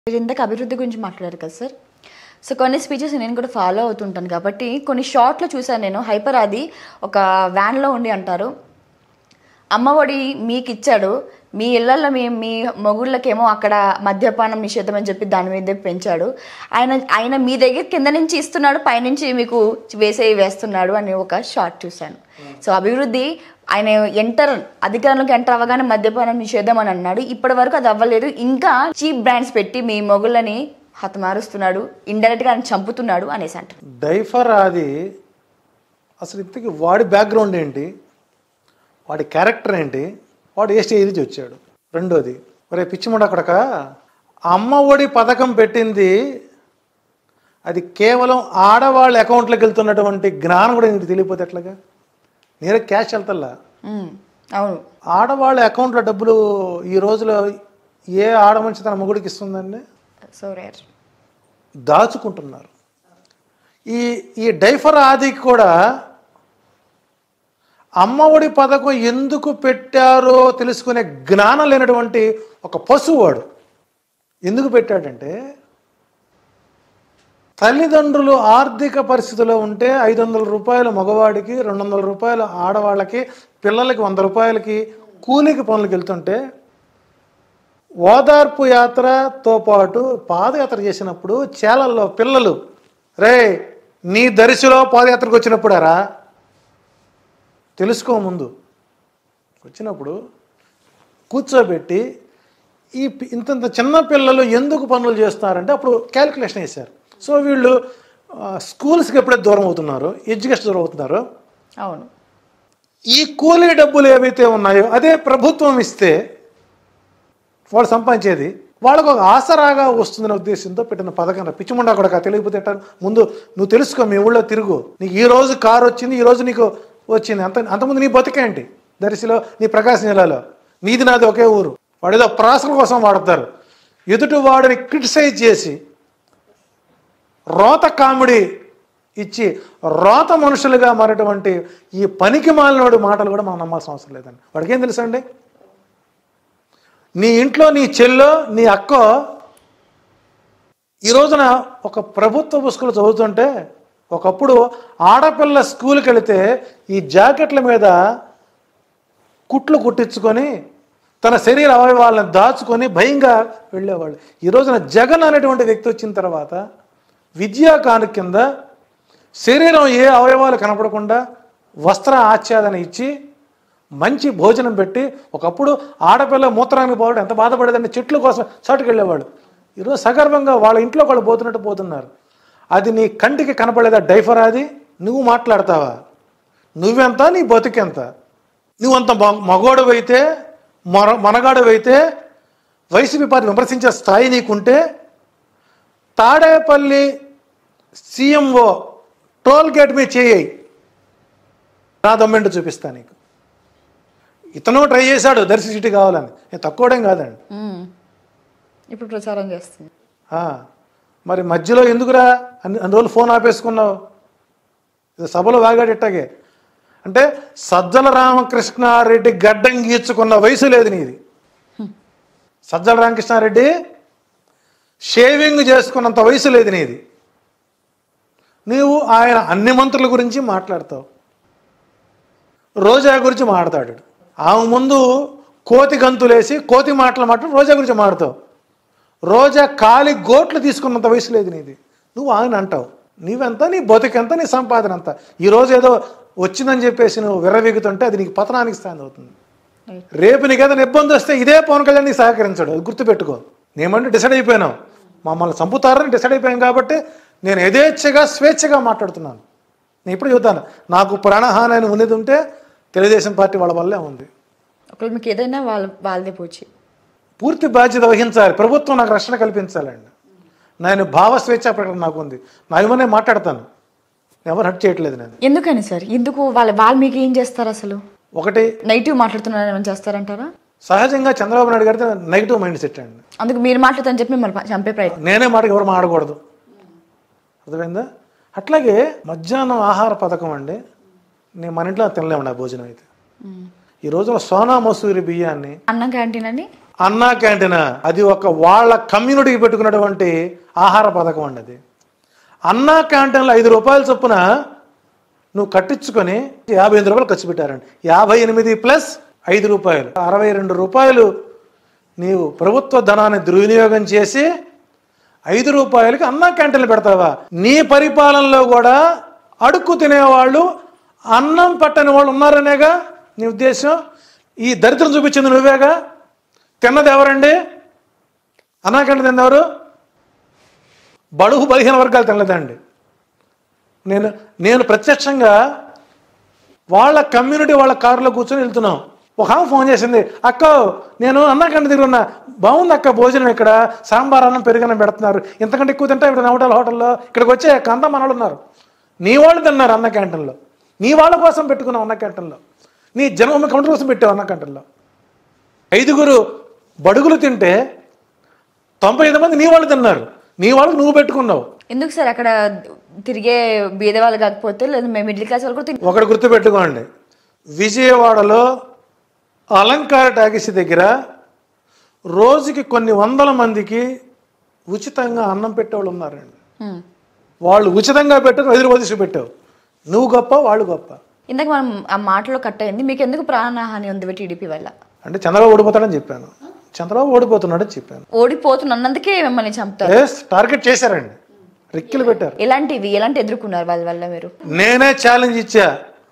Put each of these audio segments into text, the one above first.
మీరు ఇందాక అభివృద్ధి గురించి మాట్లాడారు కదా సార్ సో కొన్ని స్పీచెస్ నేను కూడా ఫాలో అవుతుంటాను కాబట్టి కొన్ని షార్ట్లో చూసాను నేను హైపర్ అది ఒక వ్యాన్లో ఉండి అంటారు అమ్మఒడి మీకు ఇచ్చాడు మీ ఇళ్లలో మీ మీ మొగుళ్ళకేమో అక్కడ మద్యపానం నిషేధం అని చెప్పి దాని మీద పెంచాడు ఆయన ఆయన మీ దగ్గర కింద నుంచి ఇస్తున్నాడు పైనుంచి మీకు వేసే వేస్తున్నాడు అని ఒక షార్ట్ చూశాను సో అభివృద్ధి ఆయన ఎంటర్ అధికారంలోకి ఎంటర్ అవ్వగానే మద్యపానం నిషేధం అని అన్నాడు ఇప్పటి వరకు అది అవ్వలేదు ఇంకా చీప్ బ్రాండ్స్ పెట్టి మీ మొగుళ్ళని హతమారుస్తున్నాడు ఇండైరెక్ట్గా ఆయన చంపుతున్నాడు అనేసి అంటారు డైఫర్ అది అసలు ఇంతకీ వాడి బ్యాక్గ్రౌండ్ ఏంటి వాడి క్యారెక్టర్ ఏంటి వాడు ఏ స్టేజ్ నుంచి వచ్చాడు రెండోది ఒరే పిచ్చిముండ అక్కడక అమ్మ ఒడి పథకం పెట్టింది అది కేవలం ఆడవాళ్ళ అకౌంట్లోకి వెళ్తున్నటువంటి జ్ఞానం కూడా నీకు తెలియపోతే ఎట్లాగా నేనే క్యాష్ వెళ్తల్లా ఉమ్, అవును ఆడవాళ్ళ అకౌంట్లో డబ్బులు ఈ రోజులో ఏ ఆడ మనిషి తన మొగుడికి ఇస్తుందండి సో రేర్ దాచుకుంటున్నారు ఈ ఈ డైఫర్ ఆదికి కూడా అమ్మఒడి పథకం ఎందుకు పెట్టారో తెలుసుకునే జ్ఞానం లేనటువంటి ఒక పశువాడు ఎందుకు పెట్టాడంటే తల్లిదండ్రులు ఆర్థిక పరిస్థితిలో ఉంటే ఐదు వందల రూపాయలు మగవాడికి రెండు వందల రూపాయలు ఆడవాళ్ళకి పిల్లలకి వంద రూపాయలకి కూలికి పనులకు వెళ్తుంటే ఓదార్పు యాత్రతో పాటు పాదయాత్ర చేసినప్పుడు చేలల్లో పిల్లలు రే నీ దరిశిలో పాదయాత్రకు వచ్చినప్పుడారా తెలుసుకో ముందు వచ్చినప్పుడు కూర్చోబెట్టి ఈ పి- ఇంతంత చిన్న పిల్లలు ఎందుకు పనులు చేస్తున్నారంటే అప్పుడు క్యాలిక్యులేషన్ వేశారు సో వీళ్ళు ఆ, స్కూల్స్కి ఎప్పుడైతే దూరం అవుతున్నారో ఎడ్యుకేషన్ దూరం అవుతున్నారో అవును ఈ కూలీ డబ్బులు ఏవైతే ఉన్నాయో అదే ప్రభుత్వం ఇస్తే వాళ్ళు సంపాదించేది వాళ్ళకు ఒక ఆసరాగా వస్తుందనే ఉద్దేశంతో పెట్టిన పథకం రా. పిచ్చిముండా కూడా తెలియకపోతే ఎట్టా? ముందు నువ్వు తెలుసుకో మీ ఊళ్ళో తిరుగు నీకు ఈ రోజు కారు వచ్చింది ఈ రోజు నీకు వచ్చింది అంత అంతకుముందు నీ బతికేంటి దర్శిలో నీ ప్రకాశం జిల్లాలో నీది నాది ఒకే ఊరు వాడు ఏదో ప్రాసల కోసం వాడతారు ఎదుటి వాడిని క్రిటిసైజ్ చేసి రోత కామెడీ ఇచ్చి రోత మనుషులుగా మారేటువంటి ఈ పనికి మాలినోడి మాటలు కూడా మనం నమ్మాల్సిన అవసరం లేదండి వాడికి ఏం తెలుసండి నీ ఇంట్లో నీ చెల్లో నీ అక్కో ఈ రోజున ఒక ప్రభుత్వ పుస్తకాలు చదువుతుంటే ఒకప్పుడు ఆడపిల్ల స్కూల్కి వెళితే ఈ జాకెట్ల మీద కుట్లు కుట్టించుకొని తన శరీర అవయవాలను దాచుకొని భయంగా వెళ్ళేవాళ్ళు ఈ రోజున జగన్ అనేటువంటి వ్యక్తి వచ్చిన తర్వాత విద్యా కానుక కింద శరీరం ఏ అవయవాలు కనపడకుండా వస్త్ర ఆచ్ఛాదన ఇచ్చి మంచి భోజనం పెట్టి ఒకప్పుడు ఆడపిల్ల మూత్రానికి పోవడం ఎంత బాధపడేదంటే చెట్ల కోసం చాటుకు వెళ్ళేవాడు ఈరోజు సగర్వంగా వాళ్ళ ఇంట్లో వాళ్ళు పోతున్నట్టు పోతున్నారు అది నీ కంటికి కనపడేదా డైఫర్ అది నువ్వు మాట్లాడతావా నువ్వెంత నీ బతుకెంత నువ్వంత మగోడు అయితే మొర మనగాడు అయితే వైసీపీ పార్టీ విమర్శించే స్థాయి నీకుంటే తాడేపల్లి సీఎంఓ టోల్ గేట్ మీద చేయి నా దమ్మెంటు చూపిస్తా నీకు ఇతను ట్రై చేశాడు దర్శి సిటీ కావాలని నేను తక్కువడేం కాదండి ఉమ్. ఇప్పుడు ప్రచారం చేస్తుంది ఆ, మరి మధ్యలో ఎందుకురా అన్ని అన్ని రోజులు ఫోన్ ఆపేసుకున్నావు ఇది సభలో వాగాడు ఇట్టాగే అంటే సజ్జల రామకృష్ణారెడ్డి గడ్డం గీర్చుకున్న వయసు లేదు నీది సజ్జల రామకృష్ణారెడ్డి షేవింగ్ చేసుకున్నంత వయసు లేదు నీది నీవు ఆయన అన్ని మంత్రుల గురించి మాట్లాడతావు రోజా గురించి మాట్లాడాడు ఆమె ముందు కోతి గంతులేసి కోతి మాటలు మాట్లాడు రోజా గురించి మాడతావు రోజా కాలి గోట్లు తీసుకున్నంత వయసు లేదు నీది నువ్వు ఆయన అంటావు నీవెంత నీ బతుకెంత నీ సంపాదన అంత ఈరోజు ఏదో వచ్చిందని చెప్పేసి నువ్వు విర్రవీగుతుంటే అది నీకు పతనానికి స్థానం అవుతుంది Right. రేపు నీకు ఏదైనా ఇబ్బంది వస్తే ఇదే పవన్ కళ్యాణ్ నీకు సహకరించడు అది గుర్తుపెట్టుకో నేమంటే డిసైడ్ అయిపోయినావు మమ్మల్ని చంపుతారని డిసైడ్ అయిపోయాం కాబట్టి నేను యథేచ్ఛగా స్వేచ్ఛగా మాట్లాడుతున్నాను నేను ఇప్పుడు చెబుతాను నాకు ప్రాణహాని అని ఉన్నది ఉంటే తెలుగుదేశం పార్టీ వాళ్ళ వల్లే ఉంది ఒకవేళ మీకు ఏదైనా వాళ్ళ వాళ్ళదే పోచి పూర్తి బాధ్యత వహించాలి ప్రభుత్వం నాకు రక్షణ కల్పించాలండి నేను భావ స్వేచ్ఛ ప్రకటన నాకు ఉంది నా ఇవన్నీ మాట్లాడతాను ఎవరు హట్ చేయట్లేదు నేను ఎందుకని సార్ ఎందుకు వాళ్ళ వాళ్ళు మీకు ఏం చేస్తారు అసలు ఒకటి నెగిటివ్ మాట్లాడుతున్నారు ఏమైనా చేస్తారంటారా సహజంగా చంద్రబాబు నాయుడు గారితో నెగిటివ్ మైండ్ సెట్ అండి అందుకు మీరు మాట్లాడతారని చెప్పి మిమ్మల్ని ప- చంపే ప్రయత్నం నేనే మాటకి ఎవరు మాడకూడదు అర్థమైందా అట్లాగే మధ్యాహ్నం ఆహార పథకం అండి నేను మన ఇంట్లో తినలేమండి ఆ భోజనం అయితే ఈ రోజున సోనా మసూరి బియ్యాన్ని అన్నం క్యాంటీన్ అని అన్నా క్యాంటీన్ అది ఒక వాళ్ళ కమ్యూనిటీకి పెట్టుకున్నటువంటి ఆహార పథకం అండి అది అన్నా క్యాంటీన్లో ఐదు రూపాయల చొప్పున నువ్వు కట్టించుకొని యాభై ఎనిమిది రూపాయలు ఖర్చు పెట్టారండి యాభై ఎనిమిది ప్లస్ ఐదు రూపాయలు అరవై రెండు రూపాయలు నీవు ప్రభుత్వ ధనాన్ని దుర్వినియోగం చేసి ఐదు రూపాయలకి అన్నా క్యాంటీన్లు పెడతావా నీ పరిపాలనలో కూడా అడుక్కు తినేవాళ్ళు అన్నం పట్టని వాళ్ళు ఉన్నారనేగా నీ ఉద్దేశం ఈ దరిద్రం చూపించింది నువ్వేగా తిన్నది ఎవరండి అన్నా క్యాంటీన్ తిన్నెవరు బడుగు బలహీన వర్గాలు తినలేదండి నేను నేను ప్రత్యక్షంగా వాళ్ళ కమ్యూనిటీ వాళ్ళ కారులో కూర్చొని వెళ్తున్నాం ఒక ఆమె ఫోన్ చేసింది అక్క నేను అన్నకంటే దగ్గర ఉన్నా బాగుంది అక్క భోజనం ఇక్కడ సాంబార్ అన్నం పెరుగన్నం పెడుతున్నారు ఇంతకంటే ఎక్కువ తింటా ఇక్కడ నవటల్ హోటల్లో ఇక్కడికి వచ్చే కంద మనలు ఉన్నారు నీ వాళ్ళు తిన్నారు అన్న క్యాంటీన్లో నీ వాళ్ళ కోసం పెట్టుకున్నావు అన్న క్యాంటీన్లో నీ జన్మ కౌంటర్ కోసం పెట్టావు అన్న క్యాంటీన్లో ఐదుగురు బడుగులు తింటే తొంభై ఐదు మంది నీ వాళ్ళు తిన్నారు నీ వాళ్ళకి నువ్వు పెట్టుకున్నావు ఎందుకు సార్ అక్కడ తిరిగే బీద వాళ్ళు కాకపోతే లేదా మేము మిడిల్ క్లాస్ వాళ్ళు కూడా తిన్- ఒకటి గుర్తుపెట్టుకోండి విజయవాడలో అలంకార టాకీస్ దగ్గర రోజుకి కొన్ని వందల మందికి ఉచితంగా అన్నం పెట్టేవాళ్ళు ఉన్నారండి హ్మ్. వాళ్ళు ఉచితంగా పెట్టారు ఐదు రూపాయలు తీసి పెట్టావు నువ్వు గొప్ప వాళ్ళు గొప్ప ఇందాక మనం ఆ మాటలో కట్ అయింది మీకు ఎందుకు ప్రాణహాని ఉంది టీడీపీ వల్ల అంటే చంద్రబాబు ఓడిపోతాడని చెప్పాను చంద్రబాబు ఓడిపోతున్నాడని చెప్పాను ఓడిపోతున్నందుకే మిమ్మల్ని చంపుతారు ఎస్ టార్గెట్ చేశారండి రిక్కిలు పెట్టారు ఎలాంటివి ఎలాంటి ఎదుర్కొన్నారు వాళ్ళ వల్ల మీరు నేనే ఛాలెంజ్ ఇచ్చా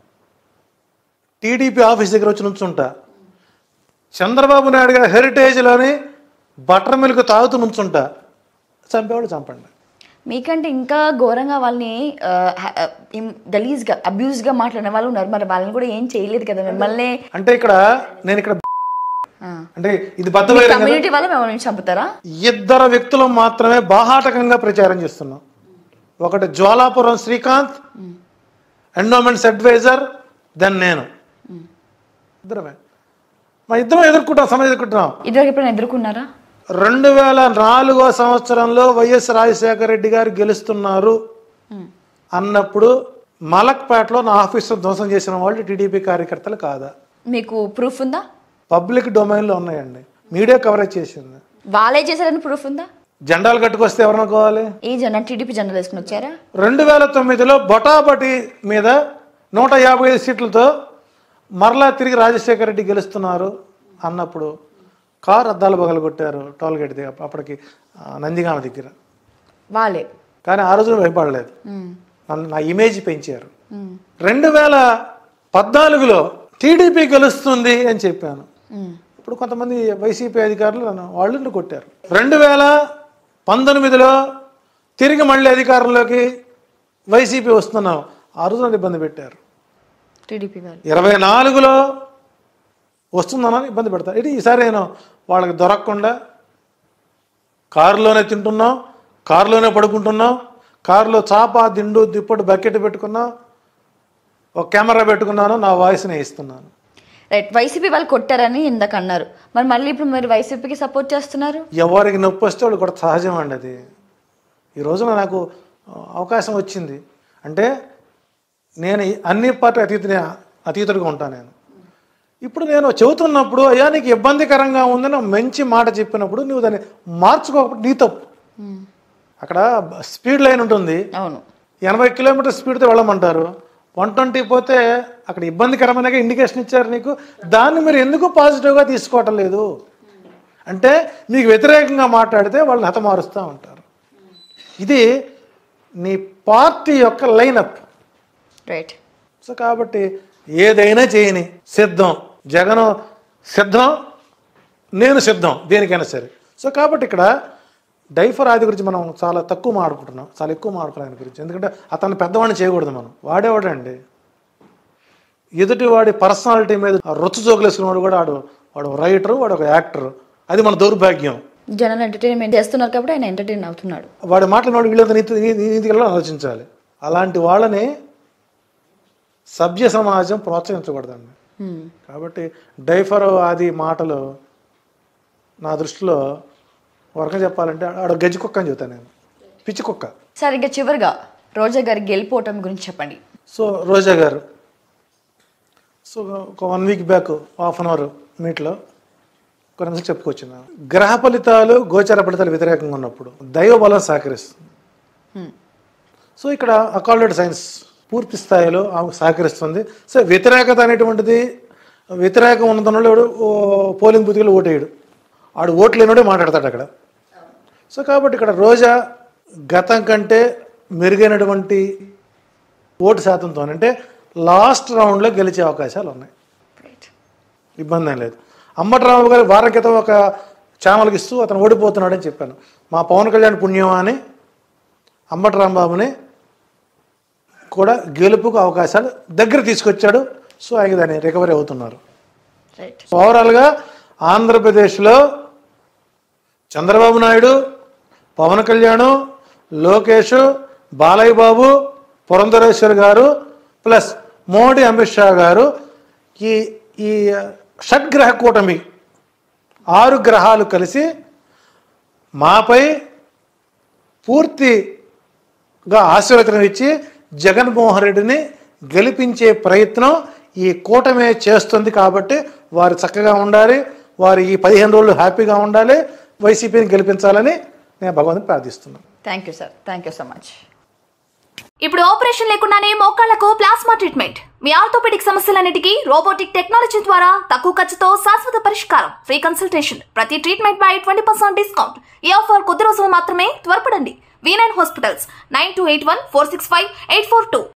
టీడీపీ ఆఫీస్ దగ్గర వచ్చి నుంచుంటా చంద్రబాబు నాయుడు గారి హెరిటేజ్లోని బటర్ మిల్క్ తాగుతూ నుంచుంటా చంపేవాడు చంపండి మీకంటే ఇంకా ఘోరంగా వాళ్ళని ఆ, హ- ఆ, ఇం- గలీజ్గా అబ్యూస్గా మాట్లాడిన వాళ్ళు ఉన్నారు మరి వాళ్ళని కూడా ఏం చేయలేదు కదా మిమ్మల్ని అంటే ఇక్కడ నేను ఇక్కడ అంటే ఇది బద్దమైన కమ్యూనిటీ వల్ల మిమ్మల్ని చంపుతారా ఇద్దరు వ్యక్తులు మాత్రమే బాహాటకంగా ప్రచారం చేస్తున్నాం ఒకటి Jwalapuram Srikanth endowments advisor then నేను ఇద్దరమే మా ఇద్దరం ఎదుర్కొంటాం సమయం ఎదుర్కొంటున్నాం ఇదివరకు ఎప్పుడైనా ఎదుర్కొన్నారా రెండు వేల నాలుగో సంవత్సరంలో వైఎస్ రాజశేఖర రెడ్డి గారు గెలుస్తున్నారు అన్నప్పుడు మలక్పేటలో నా ఆఫీసు ధ్వంసం చేసిన వాళ్ళు టీడీపీ కార్యకర్తలు కాదా మీకు ప్రూఫ్ ఉందా పబ్లిక్ డొమైన్లో ఉన్నాయండి మీడియా కవరేజ్ చేసింది వాళ్ళే చేశారని ప్రూఫ్ ఉందా జెండాలు కట్టుకొస్తే ఎవరనుకోవాలి ఏ జెండా టీడీపీ జెండా వేసుకుని వచ్చారా రెండు వేల తొమ్మిదిలో బొటాబటి మీద నూట యాభై ఐదు సీట్లతో మరలా తిరిగి రాజశేఖర రెడ్డి గెలుస్తున్నారు అన్నప్పుడు కారు అద్దాలు పగలు కొట్టారు టోల్గేట్ దగ్గర అప్పటికి ఆ, నందిగామ దగ్గర వాళ్ళే కానీ ఆ రోజున భయపడలేదు ఉమ్, నన్ను నా ఇమేజ్ పెంచారు ఉమ్, రెండు వేల పద్నాలుగులో టీడీపీ గెలుస్తుంది అని చెప్పాను ఉమ్. ఇప్పుడు కొంతమంది వైసీపీ అధికారులు నన్ను వాళ్ళు నన్ను కొట్టారు రెండు వేల పంతొమ్మిదిలో తిరిగి మళ్ళీ అధికారంలోకి వైసీపీ వస్తున్నాం ఆ రోజు నన్ను ఇబ్బంది పెట్టారు టీడీపీ వాళ్ళు ఇరవై నాలుగులో వస్తుందనని ఇబ్బంది పెడతారు ఇది ఈసారి నేను వాళ్ళకి దొరకకుండా కారులోనే తింటున్నాం కారులోనే పడుకుంటున్నాం కారులో చాప దిండు దిప్పటి బకెట్ పెట్టుకున్నాం ఒక కెమెరా పెట్టుకున్నాను నా వాయిస్ని ఇస్తున్నాను రైట్ వైసీపీ వాళ్ళు కొట్టారని ఇందాక అన్నారు మరి మళ్ళీ ఇప్పుడు మీరు వైసీపీకి సపోర్ట్ చేస్తున్నారు ఎవరికి నొప్పి వస్తే వాళ్ళు కూడా సహజం అండి అది ఈ రోజున నాకు ఆ, అవకాశం వచ్చింది అంటే నేను ఈ అన్ని పార్టీ అతీతుని అతీతుడిగా ఉంటాను నేను ఇప్పుడు నేను చెబుతున్నప్పుడు అయ్యా నీకు ఇబ్బందికరంగా ఉందని ఒక మంచి మాట చెప్పినప్పుడు నువ్వు దాన్ని మార్చుకోకపోతే నీ తప్పు ఉమ్, అక్కడ స్పీడ్ లైన్ ఉంటుంది అవును ఎనభై కిలోమీటర్ స్పీడ్తో వెళ్ళమంటారు వన్ ట్వంటీ పోతే అక్కడ ఇబ్బందికరమైన ఇండికేషన్ ఇచ్చారు నీకు దాన్ని మీరు ఎందుకు పాజిటివ్గా తీసుకోవటం లేదు అంటే మీకు వ్యతిరేకంగా మాట్లాడితే వాళ్ళని హతమారుస్తూ ఉంటారు ఇది నీ పార్టీ యొక్క లైనప్ రైట్ సో కాబట్టి ఏదైనా చేయని సిద్ధం జగన్ సిద్ధం నేను సిద్ధం దేనికైనా సరే సో కాబట్టి ఇక్కడ డైఫర్ ఆది గురించి మనం చాలా తక్కువ మాడుకుంటున్నాం చాలా ఎక్కువ మాడుకున్నాం ఆయన గురించి ఎందుకంటే అతను పెద్దవాడిని చేయకూడదు మనం వాడేవాడండి ఎదుటి వాడి పర్సనాలిటీ మీద ఆ రొచ్చు జోకులేసుకున్నవాడు కూడా వాడు వాడు రైటరు వాడు ఒక యాక్టర్ అది మన దౌర్భాగ్యం జనాలు ఎంటర్టైన్మెంట్ చేస్తున్నారు కాబట్టి ఆయన ఎంటర్టైన్ అవుతున్నాడు వాడి మాట్లాడినవాడు వీళ్ళంతా నీతి నీ- నీతిగా ఆలోచించాలి అలాంటి వాళ్ళని సభ్య సమాజం ప్రోత్సహించకూడదండి ఉమ్, కాబట్టి డైఫర్ ఆది మాటలు నా దృష్టిలో వరకం చెప్పాలంటే ఆడ గజ్జి కుక్క అని చెబుతాను నేను పిచ్చి కుక్క సరే ఇంకా చివరిగా రోజా గారి గెలిపోవటం గురించి చెప్పండి సో రోజా గారు సో ఒక one week back half an hour మీట్లో కొన్ని అంశాలు చెప్పుకొచ్చున్నాను గ్రహ ఫలితాలు గోచార ఫలితాలు వ్యతిరేకంగా ఉన్నప్పుడు దైవ బలం సహకరిస్తుంది సో ఇక్కడ అకాల్డెడ్ సైన్స్ పూర్తి స్థాయిలో ఆమెకు సహకరిస్తుంది సో వ్యతిరేకత అనేటువంటిది వ్యతిరేకం ఉన్నతనంలో ఎవడు ఓ పోలింగ్ బూత్లో ఓటేయడు ఆడు ఓట్లు లేనివాడే మాట్లాడతాడు అక్కడ సో కాబట్టి ఇక్కడ రోజా గతం కంటే మెరుగైనటువంటి ఓటు శాతంతో అంటే లాస్ట్ రౌండ్లో గెలిచే అవకాశాలు ఉన్నాయి రైట్ ఇబ్బంది ఏం లేదు అమ్మటరావు గారు వారం క్రితం ఒక ఛానల్కి ఇస్తూ అతను ఓడిపోతున్నాడని చెప్పాను మా పవన్ కళ్యాణ్ పుణ్యం అని అమ్మటి రాంబాబుని కూడా గెలుపుకు అవకాశాలు దగ్గర తీసుకొచ్చాడు సో ఆయన దాన్ని రికవరీ అవుతున్నారు రైట్ ఓవరాల్గా ఆంధ్రప్రదేశ్లో చంద్రబాబు నాయుడు పవన్ కళ్యాణ్ లోకేష్ బాలయ్య బాబు పురంధరేశ్వర్ గారు ప్లస్ మోడీ అమిత్ షా గారు ఈ ఈ షడ్గ్రహ కూటమి ఆరు గ్రహాలు కలిసి మాపై పూర్తిగా ఆశీర్వచనం ఇచ్చి జగన్మోహన్ రెడ్డిని గెలిపించే ప్రయత్నం ఈ కూటమే చేస్తుంది కాబట్టి వారు చక్కగా ఉండాలి వారు ఈ పదిహేను రోజులు హ్యాపీగా ఉండాలి వైసీపీని గెలిపించాలని నేను భగవంతుని ప్రార్థిస్తున్నాను thank you sir thank you so much ఇప్పుడు ఆపరేషన్ లేకుండానే మోకాళ్లకు ప్లాస్మా ట్రీట్మెంట్ మీ ఆర్థోపెడిక్ సమస్యలన్నిటికీ రోబోటిక్ టెక్నాలజీ ద్వారా తక్కువ ఖర్చుతో శాశ్వత పరిష్కారం ఫ్రీ కన్సల్టేషన్ ప్రతి ట్రీట్మెంట్ పై ట్వంటీ పర్సెంట్ డిస్కౌంట్ ఈ ఆఫర్ కొద్ది రోజులు మాత్రమే త్వరపడండి V nine hospitals nine two eight one four six five eight four two